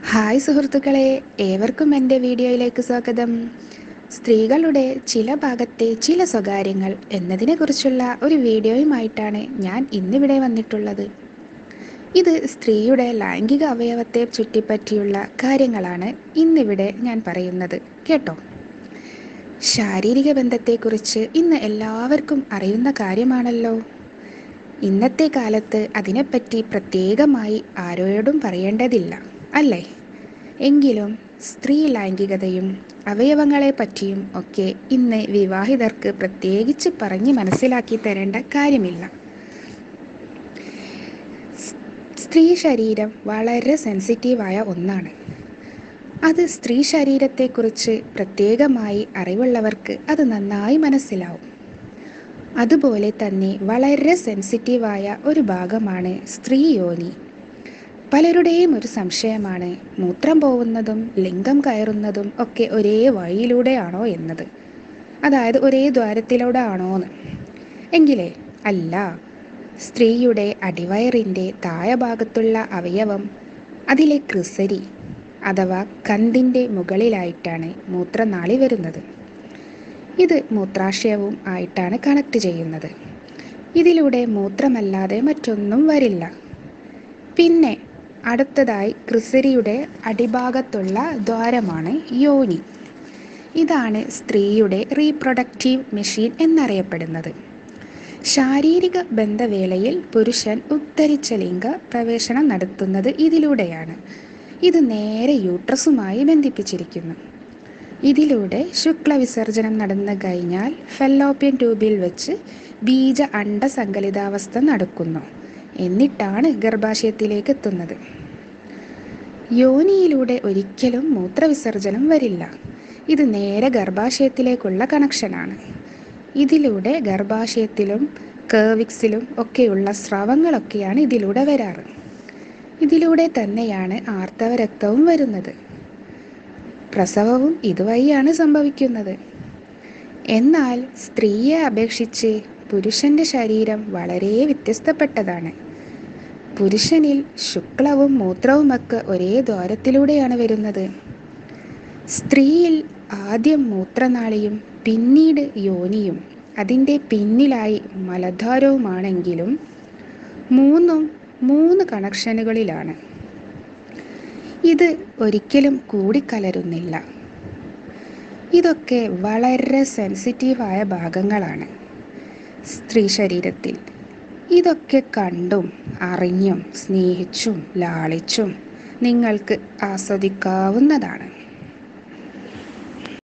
hi സുഹൃത്തുക്കളെ ഏവർക്കും എൻ്റെ വീഡിയോയിലേക്ക് സ്വാഗതം സ്ത്രീകളുടെ ചില ഭാഗത്തെ ചില സ്വകാര്യങ്ങൾ എന്നതിനെക്കുറിച്ചുള്ള ഒരു വീഡിയോയുമായിട്ടാണ് ഞാൻ ഇന്നിവിടെ വന്നിട്ടുള്ളത് ഇത് സ്ത്രീയുടെ ലൈംഗിക അവയവത്തെ ചുറ്റിപ്പറ്റിയുള്ള കാര്യങ്ങളാണ് ഇന്നിവിടെ ഞാൻ പറയുന്നത് കേട്ടോ ശാരീരിക ബന്ധത്തെക്കുറിച്ച് ഇന്ന് എല്ലാവർക്കും അറിയുന്ന കാര്യമാണല്ലോ ഇന്നത്തെ കാലത്ത് അതിനെപ്പറ്റി പ്രത്യേകമായി ആരോടും പറയേണ്ടതില്ല അല്ലേ എങ്കിലും സ്ത്രീ ലൈംഗികതയും അവയവങ്ങളെ പറ്റിയും ഒക്കെ ഇന്ന് വിവാഹിതർക്ക് പ്രത്യേകിച്ച് പറഞ്ഞ് മനസ്സിലാക്കി തരേണ്ട കാര്യമില്ല സ്ത്രീ ശരീരം വളരെ സെൻസിറ്റീവായ ഒന്നാണ് അത് സ്ത്രീ ശരീരത്തെക്കുറിച്ച് പ്രത്യേകമായി അറിവുള്ളവർക്ക് അത് നന്നായി മനസ്സിലാവും അതുപോലെ തന്നെ വളരെ സെൻസിറ്റീവായ ഒരു ഭാഗമാണ് സ്ത്രീ യോനി പലരുടെയും ഒരു സംശയമാണ് മൂത്രം പോകുന്നതും ലിംഗം കയറുന്നതും ഒക്കെ ഒരേ വഴിയിലൂടെയാണോ എന്നത് അതായത് ഒരേ ദ്വാരത്തിലൂടെ ആണോ എന്ന് എങ്കിലേ അല്ല സ്ത്രീയുടെ അടിവയറിൻ്റെ ഭാഗത്തുള്ള അവയവം അതിലെ ക്രിസരി അഥവാ കന്തിൻ്റെ മുകളിലായിട്ടാണ് മൂത്രനാളി വരുന്നത് ഇത് മൂത്രാശയവും ആയിട്ടാണ് കണക്ട് ചെയ്യുന്നത് ഇതിലൂടെ മൂത്രമല്ലാതെ മറ്റൊന്നും വരില്ല പിന്നെ അടുത്തതായി ക്രിസരിയുടെ അടിഭാഗത്തുള്ള ദ്വാരമാണ് യോനി ഇതാണ് സ്ത്രീയുടെ റീപ്രൊഡക്റ്റീവ് മെഷീൻ എന്നറിയപ്പെടുന്നത് ശാരീരിക ബന്ധവേളയിൽ പുരുഷൻ ഉദ്ധരിച്ച ലിംഗ പ്രവേശനം നടത്തുന്നത് ഇതിലൂടെയാണ് ഇത് നേരെ യൂട്രസുമായി ബന്ധിപ്പിച്ചിരിക്കുന്നു ഇതിലൂടെ ശുക്ലവിസർജനം നടന്നു കഴിഞ്ഞാൽ ഫെല്ലോപ്യൻ ട്യൂബിൽ വെച്ച് ബീജ അണ്ട സങ്കലിതാവസ്ഥ നടക്കുന്നു എന്നിട്ടാണ് ഗർഭാശയത്തിലേക്ക് എത്തുന്നത് യോനിയിലൂടെ ഒരിക്കലും മൂത്രവിസർജനം വരില്ല ഇത് നേരെ ഗർഭാശയത്തിലേക്കുള്ള കണക്ഷനാണ് ഇതിലൂടെ ഗർഭാശയത്തിലും കേവിക്സിലും ഒക്കെയുള്ള സ്രവങ്ങളൊക്കെയാണ് ഇതിലൂടെ വരാറ് ഇതിലൂടെ തന്നെയാണ് ആർത്തവ രക്തവും വരുന്നത് പ്രസവവും ഇതുവഴിയാണ് സംഭവിക്കുന്നത് എന്നാൽ സ്ത്രീയെ അപേക്ഷിച്ച് പുരുഷന്റെ ശരീരം വളരെ വ്യത്യസ്തപ്പെട്ടതാണ് പുരുഷനിൽ ശുക്ലവും മൂത്രവുമൊക്കെ ഒരേ ദ്വാരത്തിലൂടെയാണ് വരുന്നത് സ്ത്രീയിൽ ആദ്യം മൂത്രനാളിയും പിന്നീട് യോനിയും അതിൻ്റെ പിന്നിലായി മലദ്വാരവുമാണെങ്കിലും മൂന്നും മൂന്ന് കണക്ഷനുകളിലാണ് ഇത് ഒരിക്കലും കൂടിക്കലരുന്നില്ല ഇതൊക്കെ വളരെ സെൻസിറ്റീവായ ഭാഗങ്ങളാണ് സ്ത്രീ ശരീരത്തിൽ ഇതൊക്കെ കണ്ടും അറിഞ്ഞും സ്നേഹിച്ചും ലാളിച്ചും നിങ്ങൾക്ക് ആസ്വദിക്കാവുന്നതാണ്